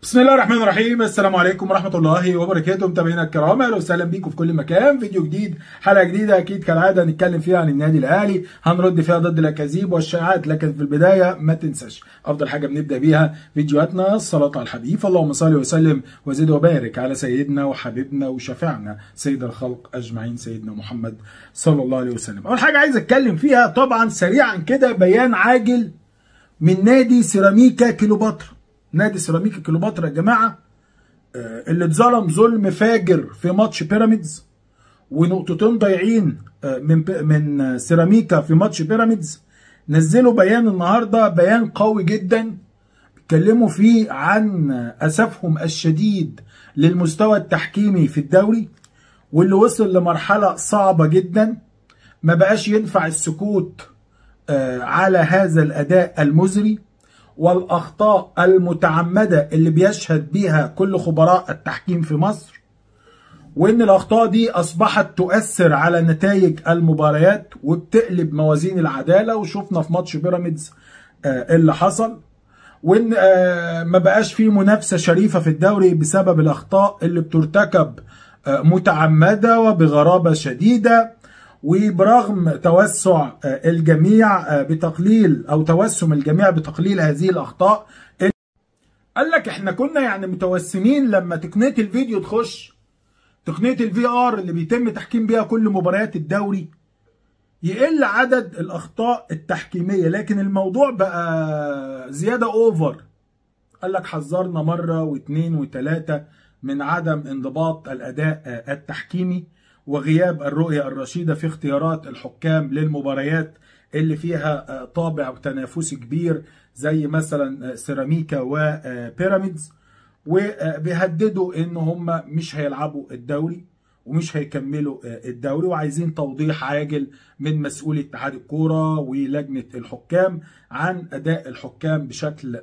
بسم الله الرحمن الرحيم السلام عليكم ورحمة الله وبركاته متابعينا الكرام اهلا وسهلا بيكم في كل مكان فيديو جديد حلقة جديدة اكيد كالعادة هنتكلم فيها عن النادي الاهلي هنرد فيها ضد الاكاذيب والشائعات لكن في البداية ما تنساش افضل حاجة بنبدأ بيها فيديوهاتنا الصلاة على الحبيب اللهم صل وسلم وزد وبارك على سيدنا وحبيبنا وشفيعنا سيد الخلق اجمعين سيدنا محمد صلى الله عليه وسلم اول حاجة عايز اتكلم فيها طبعا سريعا كده بيان عاجل من نادي سيراميكا كيلوباترا نادي سيراميكا كيلوباترا يا جماعه اللي اتظلم ظلم فاجر في ماتش بيراميدز ونقطتين ضايعين من من سيراميكا في ماتش بيراميدز نزلوا بيان النهارده بيان قوي جدا بيتكلموا فيه عن اسفهم الشديد للمستوى التحكيمي في الدوري واللي وصل لمرحله صعبه جدا ما بقاش ينفع السكوت على هذا الاداء المزري والاخطاء المتعمده اللي بيشهد بيها كل خبراء التحكيم في مصر وان الاخطاء دي اصبحت تؤثر على نتائج المباريات وبتقلب موازين العداله وشفنا في ماتش بيراميدز اللي حصل وان ما بقاش في منافسه شريفه في الدوري بسبب الاخطاء اللي بترتكب متعمده وبغرابه شديده وبرغم توسع الجميع بتقليل او توسم الجميع بتقليل هذه الاخطاء قال لك احنا كنا يعني متوسمين لما تقنيه الفيديو تخش تقنيه الفي ار اللي بيتم تحكيم بيها كل مباريات الدوري يقل عدد الاخطاء التحكيميه لكن الموضوع بقى زياده اوفر قال لك حذرنا مره واثنين وثلاثه من عدم انضباط الاداء التحكيمي وغياب الرؤية الرشيدة في اختيارات الحكام للمباريات اللي فيها طابع تنافسي كبير زي مثلا سيراميكا وبيراميدز وبيهددوا ان هم مش هيلعبوا الدوري ومش هيكملوا الدوري وعايزين توضيح عاجل من مسؤول اتحاد الكوره ولجنه الحكام عن اداء الحكام بشكل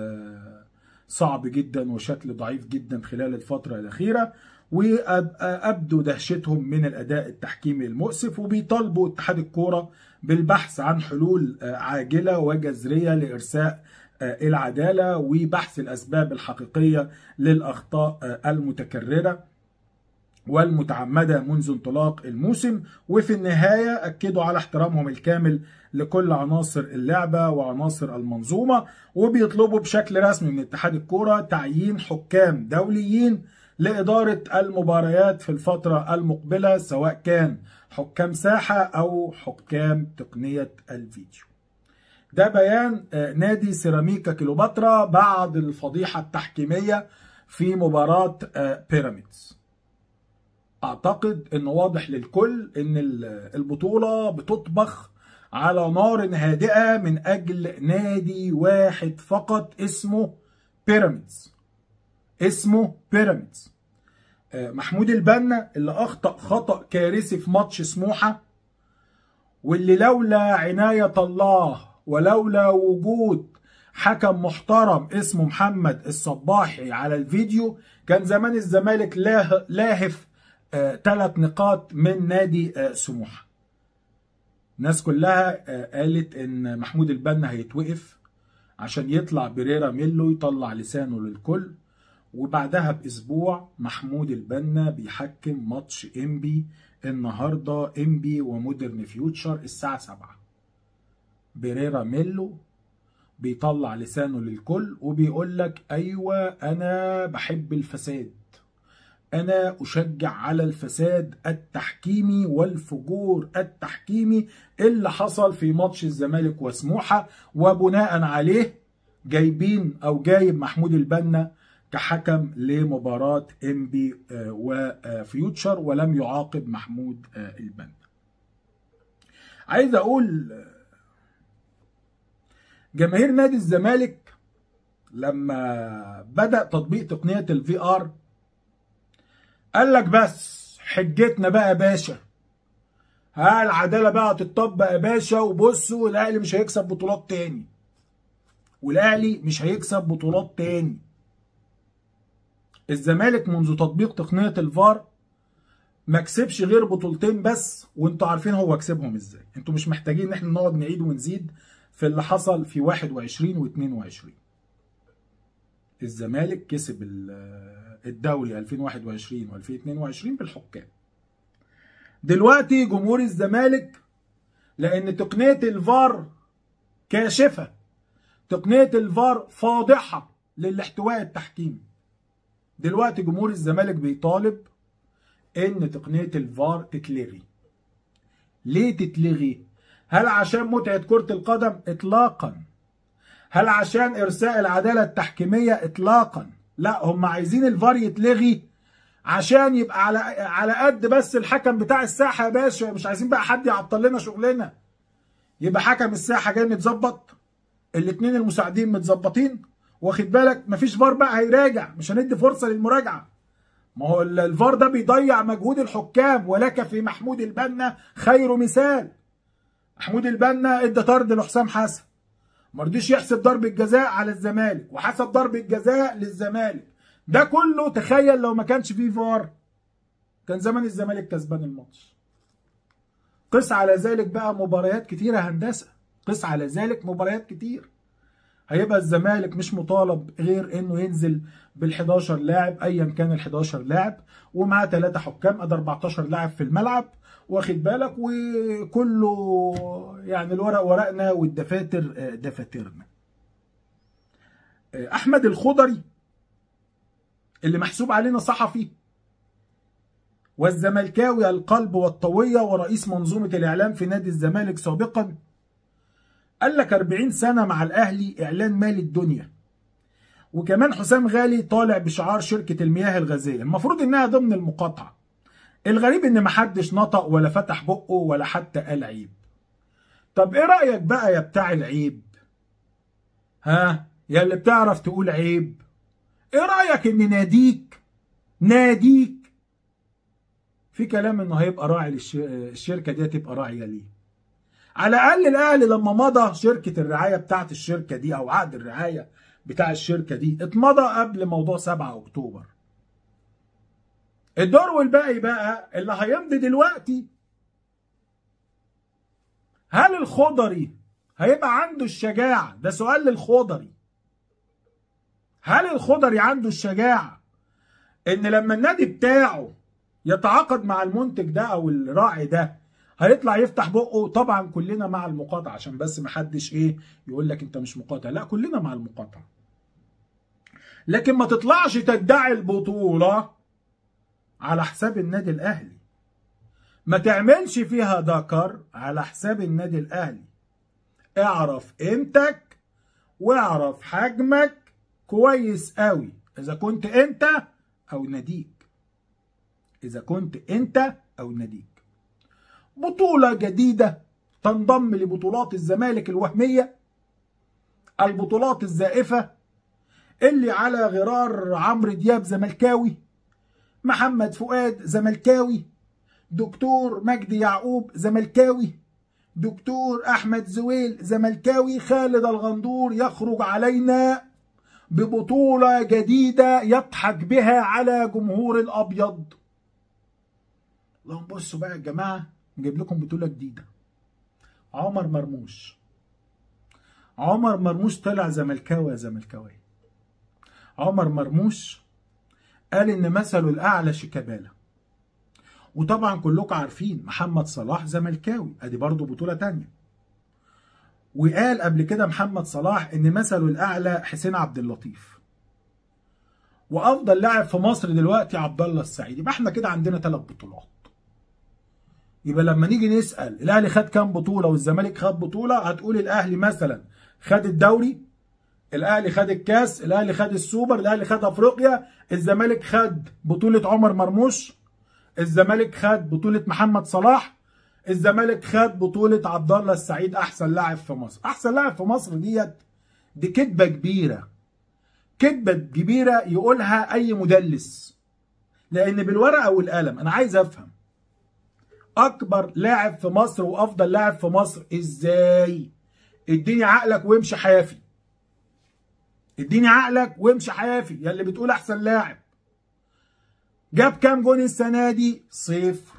صعب جدا وشكل ضعيف جدا خلال الفتره الاخيره وابدوا دهشتهم من الاداء التحكيمي المؤسف وبيطالبوا اتحاد الكوره بالبحث عن حلول عاجله وجذريه لارساء العداله وبحث الاسباب الحقيقيه للاخطاء المتكرره والمتعمده منذ انطلاق الموسم وفي النهايه اكدوا على احترامهم الكامل لكل عناصر اللعبه وعناصر المنظومه وبيطلبوا بشكل رسمي من اتحاد الكوره تعيين حكام دوليين لإدارة المباريات في الفترة المقبلة سواء كان حكام ساحة أو حكام تقنية الفيديو ده بيان نادي سيراميكا كيلوباترا بعد الفضيحة التحكيمية في مباراة بيراميدز أعتقد أنه واضح للكل أن البطولة بتطبخ على نار هادئة من أجل نادي واحد فقط اسمه بيراميدز اسمه بيراميدز محمود البنا اللي اخطا خطا كارثي في ماتش سموحه واللي لولا عنايه الله ولولا وجود حكم محترم اسمه محمد الصباحي على الفيديو كان زمان الزمالك لاه لاهف ثلاث نقاط من نادي سموحه الناس كلها قالت ان محمود البنا هيتوقف عشان يطلع بريرا ميلو يطلع لسانه للكل وبعدها باسبوع محمود البنا بيحكم ماتش انبي النهارده انبي ومودرن فيوتشر الساعه 7 بريرا ميلو بيطلع لسانه للكل وبيقول لك ايوه انا بحب الفساد انا اشجع على الفساد التحكيمي والفجور التحكيمي اللي حصل في ماتش الزمالك وسموحه وبناء عليه جايبين او جايب محمود البنا كحكم لمباراة انبي وفيوتشر ولم يعاقب محمود البنا عايز اقول جماهير نادي الزمالك لما بدأ تطبيق تقنية الفي ار قال لك بس حجتنا بقى يا باشا ها العدالة بقى تطبق يا باشا وبصوا الاهلي مش هيكسب بطولات تاني والاهلي مش هيكسب بطولات تاني الزمالك منذ تطبيق تقنيه الفار ما كسبش غير بطولتين بس وانتوا عارفين هو كسبهم ازاي انتوا مش محتاجين ان احنا نقعد نعيد ونزيد في اللي حصل في 21 و22 الزمالك كسب الدوري 2021 و2022 بالحكام دلوقتي جمهور الزمالك لان تقنيه الفار كاشفه تقنيه الفار فاضحه للاحتواء التحكيمي دلوقتي جمهور الزمالك بيطالب ان تقنيه الفار تتلغي ليه تتلغي هل عشان متعه كره القدم اطلاقا هل عشان ارساء العداله التحكيميه اطلاقا لا هم عايزين الفار يتلغي عشان يبقى على على قد بس الحكم بتاع الساحه يا باشا مش عايزين بقى حد يعطل لنا شغلنا يبقى حكم الساحه جاي متظبط الاثنين المساعدين متظبطين واخد بالك مفيش فار بقى هيراجع مش هندي فرصه للمراجعه ما هو الفار ده بيضيع مجهود الحكام ولك في محمود البنا خير مثال محمود البنا ادى طرد لحسام حسن ما رضيش يحسب ضربه جزاء على الزمالك وحسب ضربه جزاء للزمالك ده كله تخيل لو ما كانش فيه فار كان زمان الزمالك كسبان الماتش قس على ذلك بقى مباريات كتيره هندسه قس على ذلك مباريات كتير هيبقى الزمالك مش مطالب غير انه ينزل بال11 لاعب ايا كان ال11 لاعب ومعاه ثلاثه حكام ادي 14 لاعب في الملعب واخد بالك وكله يعني الورق ورقنا والدفاتر دفاترنا احمد الخضري اللي محسوب علينا صحفي والزملكاوي القلب والطوية ورئيس منظومة الإعلام في نادي الزمالك سابقا قال لك 40 سنة مع الأهلي إعلان مال الدنيا وكمان حسام غالي طالع بشعار شركة المياه الغازية المفروض إنها ضمن المقاطعة الغريب إن محدش نطق ولا فتح بقه ولا حتى قال عيب طب إيه رأيك بقى يا بتاع العيب ها يا اللي بتعرف تقول عيب ايه رايك ان ناديك ناديك في كلام انه هيبقى راعي للشركه دي هتبقى راعيه ليه على الاقل الاهلي لما مضى شركه الرعايه بتاعت الشركه دي او عقد الرعايه بتاع الشركه دي اتمضى قبل موضوع 7 اكتوبر الدور والباقي بقى اللي هيمضي دلوقتي هل الخضري هيبقى عنده الشجاعه ده سؤال للخضري هل الخضري عنده الشجاعة ان لما النادي بتاعه يتعاقد مع المنتج ده او الراعي ده هيطلع يفتح بقه طبعا كلنا مع المقاطعة عشان بس محدش ايه يقول لك انت مش مقاطع لا كلنا مع المقاطعة لكن ما تطلعش تدعي البطولة على حساب النادي الاهلي ما تعملش فيها ذكر على حساب النادي الاهلي اعرف قيمتك واعرف حجمك كويس قوي اذا كنت انت او ناديك اذا كنت انت او ناديك بطولة جديدة تنضم لبطولات الزمالك الوهمية البطولات الزائفة اللي على غرار عمرو دياب زملكاوي محمد فؤاد زملكاوي دكتور مجدي يعقوب زملكاوي دكتور احمد زويل زملكاوي خالد الغندور يخرج علينا ببطولة جديدة يضحك بها على جمهور الأبيض اللهم بصوا بقى يا جماعة نجيب لكم بطولة جديدة عمر مرموش عمر مرموش طلع زملكاوي يا زملكاوي عمر مرموش قال ان مثله الاعلى شيكابالا وطبعا كلكم عارفين محمد صلاح زملكاوي ادي برضه بطوله تانية وقال قبل كده محمد صلاح ان مثله الاعلى حسين عبد اللطيف وافضل لاعب في مصر دلوقتي عبد الله السعيد يبقى احنا كده عندنا ثلاث بطولات يبقى لما نيجي نسال الاهلي خد كام بطوله والزمالك خد بطوله هتقول الاهلي مثلا خد الدوري الاهلي خد الكاس الاهلي خد السوبر الاهلي خد افريقيا الزمالك خد بطوله عمر مرموش الزمالك خد بطوله محمد صلاح الزمالك خد بطولة عبد الله السعيد أحسن لاعب في مصر، أحسن لاعب في مصر ديت دي كذبة كبيرة. كذبة كبيرة يقولها أي مدلس. لأن بالورقة والقلم أنا عايز أفهم. أكبر لاعب في مصر وأفضل لاعب في مصر إزاي؟ اديني عقلك وامشي حيافي. اديني عقلك وامشي حيافي يا اللي بتقول أحسن لاعب. جاب كام جون السنة دي؟ صفر.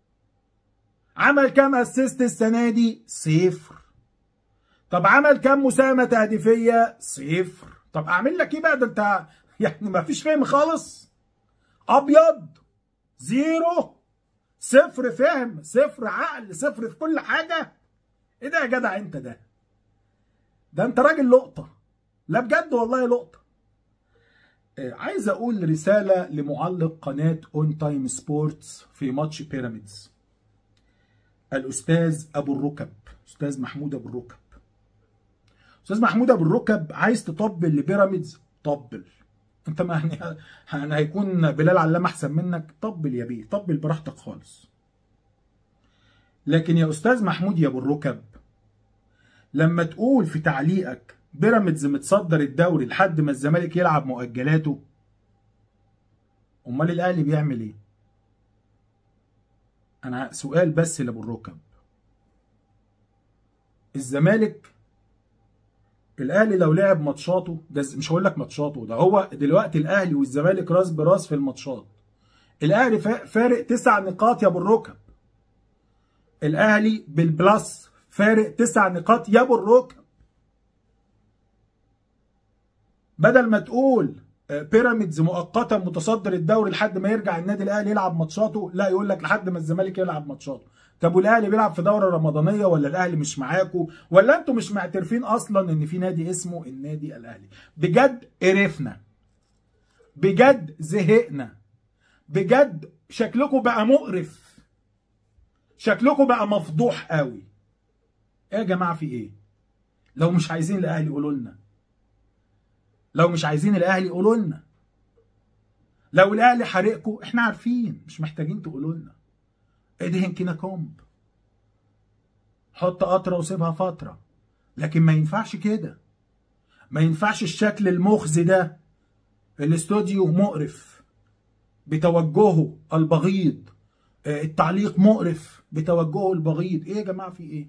عمل كام اسيست السنه دي؟ صفر. طب عمل كام مساهمه تهديفيه؟ صفر. طب اعمل لك ايه بقى ده انت يعني ما فيش فهم خالص ابيض زيرو صفر فهم صفر عقل صفر في كل حاجه ايه ده يا جدع انت ده ده انت راجل لقطه لا بجد والله لقطه آه، عايز اقول رساله لمعلق قناه اون تايم سبورتس في ماتش بيراميدز الاستاذ ابو الركب استاذ محمود ابو الركب استاذ محمود ابو الركب عايز تطبل لبيراميدز طبل انت ما يعني يعني هيكون بلال علام احسن منك طبل يا بيه طبل براحتك خالص لكن يا استاذ محمود يا ابو الركب لما تقول في تعليقك بيراميدز متصدر الدوري لحد ما الزمالك يلعب مؤجلاته امال الاهلي بيعمل ايه انا سؤال بس لابو الركب الزمالك الاهلي لو لعب ماتشاته ده مش هقول لك ماتشاته ده هو دلوقتي الاهلي والزمالك راس براس في الماتشات الاهلي فارق تسع نقاط يا ابو الركب الاهلي بالبلس فارق تسع نقاط يا ابو الركب بدل ما تقول بيراميدز مؤقتا متصدر الدوري لحد ما يرجع النادي الاهلي يلعب ماتشاته لا يقول لك لحد ما الزمالك يلعب ماتشاته طب والاهلي بيلعب في دوره رمضانيه ولا الاهلي مش معاكم ولا انتوا مش معترفين اصلا ان في نادي اسمه النادي الاهلي بجد قرفنا بجد زهقنا بجد شكلكم بقى مقرف شكلكم بقى مفضوح قوي ايه يا جماعه في ايه لو مش عايزين الاهلي قولوا لنا لو مش عايزين الاهلي قولوا لنا لو الاهلي حارقكم احنا عارفين مش محتاجين تقولوا لنا ادهن كده كومب حط قطره وسيبها فتره لكن ما ينفعش كده ما ينفعش الشكل المخزي ده الاستوديو مقرف بتوجهه البغيض التعليق مقرف بتوجهه البغيض ايه يا جماعه في ايه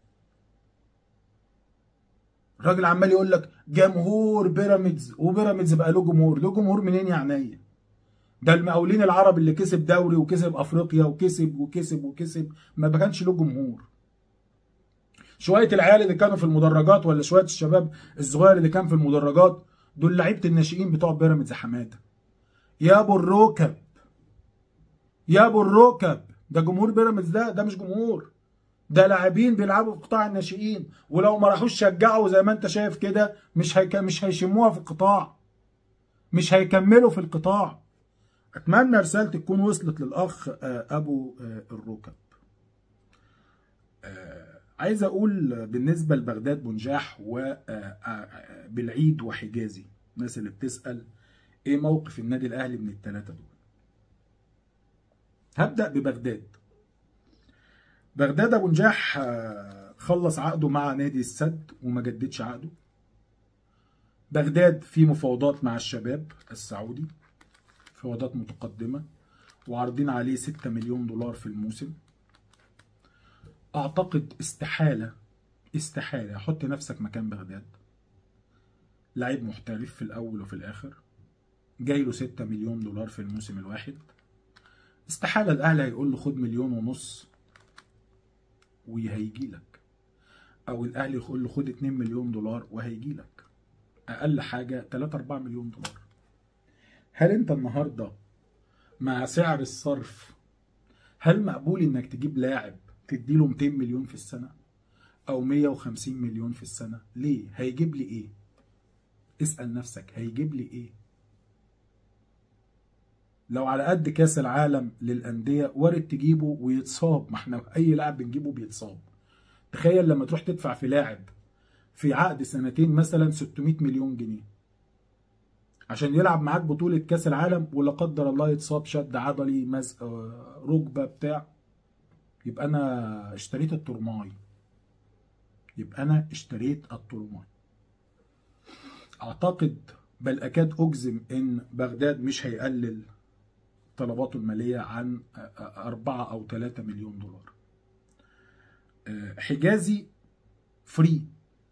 الراجل عمال يقول لك جمهور بيراميدز وبيراميدز بقى له جمهور له جمهور منين يا عينيا ده المقاولين العرب اللي كسب دوري وكسب افريقيا وكسب وكسب وكسب ما كانش له جمهور شويه العيال اللي كانوا في المدرجات ولا شويه الشباب الصغير اللي كان في المدرجات دول لعيبه الناشئين بتوع بيراميدز حماده يا ابو الركب يا ابو الركب ده جمهور بيراميدز ده ده مش جمهور ده لاعبين بيلعبوا في قطاع الناشئين ولو ما راحوش شجعوا زي ما انت شايف كده مش هيك مش هيشموها في القطاع مش هيكملوا في القطاع اتمنى رسالتي تكون وصلت للاخ ابو الركب عايز اقول بالنسبه لبغداد بنجاح وبالعيد وحجازي الناس اللي بتسال ايه موقف النادي الاهلي من الثلاثه دول هبدا ببغداد بغداد ابو نجاح خلص عقده مع نادي السد وما جددش عقده بغداد في مفاوضات مع الشباب السعودي مفاوضات متقدمه وعارضين عليه 6 مليون دولار في الموسم اعتقد استحاله استحاله حط نفسك مكان بغداد لعيب محترف في الاول وفي الاخر جاي له 6 مليون دولار في الموسم الواحد استحاله الاهلي هيقول له خد مليون ونص وهيجي لك او الاهلي يقول له خد 2 مليون دولار وهيجي لك اقل حاجه 3 4 مليون دولار هل انت النهارده مع سعر الصرف هل مقبول انك تجيب لاعب تديله 200 مليون في السنه او 150 مليون في السنه ليه هيجيب لي ايه اسال نفسك هيجيب لي ايه لو على قد كاس العالم للانديه وارد تجيبه ويتصاب ما احنا اي لاعب بنجيبه بيتصاب تخيل لما تروح تدفع في لاعب في عقد سنتين مثلا 600 مليون جنيه عشان يلعب معاك بطولة كأس العالم ولا قدر الله يتصاب شد عضلي مزق ركبة بتاع يبقى أنا اشتريت الترماي يبقى أنا اشتريت الترماي أعتقد بل أكاد أجزم إن بغداد مش هيقلل طلباته المالية عن أربعة أو ثلاثة مليون دولار حجازي فري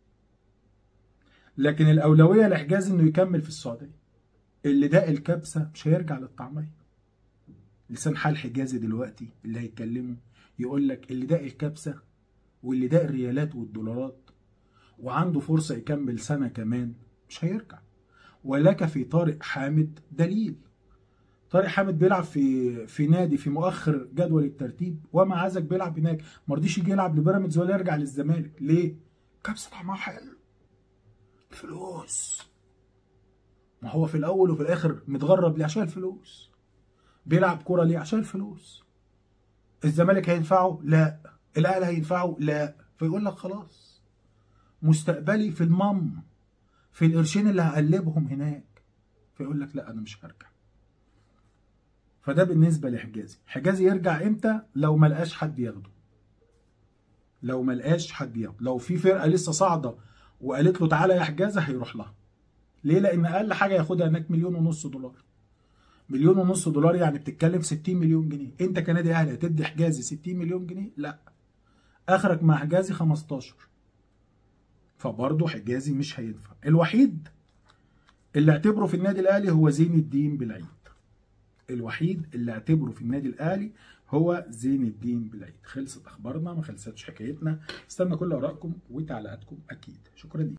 لكن الأولوية لحجازي إنه يكمل في السعودية اللي داق الكبسة مش هيرجع للطعمية لسان حال حجازي دلوقتي اللي هيتكلموا يقول لك اللي داق الكبسة واللي داق الريالات والدولارات وعنده فرصة يكمل سنة كمان مش هيرجع ولك في طارق حامد دليل طارق حامد بيلعب في في نادي في مؤخر جدول الترتيب وما عايزك بيلعب هناك ما رضيش يجي يلعب لبيراميدز ولا يرجع للزمالك ليه؟ كبسه طعمها حلو فلوس ما هو في الاول وفي الاخر متغرب ليه عشان الفلوس بيلعب كوره ليه عشان الفلوس الزمالك هينفعه لا الاهلي هينفعه لا فيقول لك خلاص مستقبلي في المام في القرشين اللي هقلبهم هناك فيقول لك لا انا مش هرجع فده بالنسبه لحجازي حجازي يرجع امتى لو ما لقاش حد ياخده لو ما لقاش حد ياخده لو في فرقه لسه صاعده وقالت له تعالى يا حجازي هيروح لها ليه لان اقل حاجه ياخدها هناك مليون ونص دولار مليون ونص دولار يعني بتتكلم في 60 مليون جنيه انت كنادي اهلي هتدي حجازي 60 مليون جنيه لا اخرك مع حجازي 15 فبرضه حجازي مش هينفع الوحيد اللي اعتبره في النادي الاهلي هو زين الدين بالعيد الوحيد اللي اعتبره في النادي الاهلي هو زين الدين بالعيد خلصت اخبارنا ما خلصتش حكايتنا استنى كل ارائكم وتعليقاتكم اكيد شكرا ليك